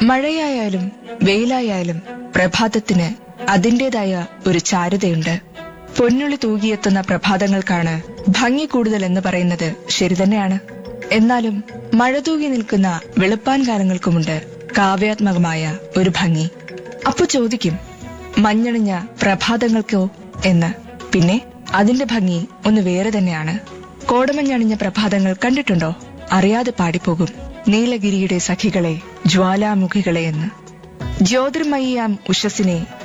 മഴയായാലും വെയിലായാലും പ്രഭാതത്തിന് അതിന്റേതായ ഒരു ചാരുതയുണ്ട് പൊന്നുള്ളി തൂകിയെത്തുന്ന പ്രഭാതങ്ങൾക്കാണ് ഭംഗി കൂടുതൽ എന്ന് പറയുന്നത് ശരി തന്നെയാണ് എന്നാലും മഴ തൂകി നിൽക്കുന്ന വെളുപ്പാൻ കാലങ്ങൾക്കുമുണ്ട് കാവ്യാത്മകമായ ഒരു ഭംഗി അപ്പു ചോദിക്കും മഞ്ഞണിഞ്ഞ പ്രഭാതങ്ങൾക്കോ എന്ന് പിന്നെ അതിന്റെ ഭംഗി ഒന്ന് വേറെ തന്നെയാണ് കോടമഞ്ഞണിഞ്ഞ പ്രഭാതങ്ങൾ കണ്ടിട്ടുണ്ടോ അറിയാതെ പാടിപ്പോകും നീലഗിരിയുടെ സഖികളെ ജ്വാലാമുഖികളെ എന്ന് ജ്യോതിർമയിയാം ഉഷസിനെ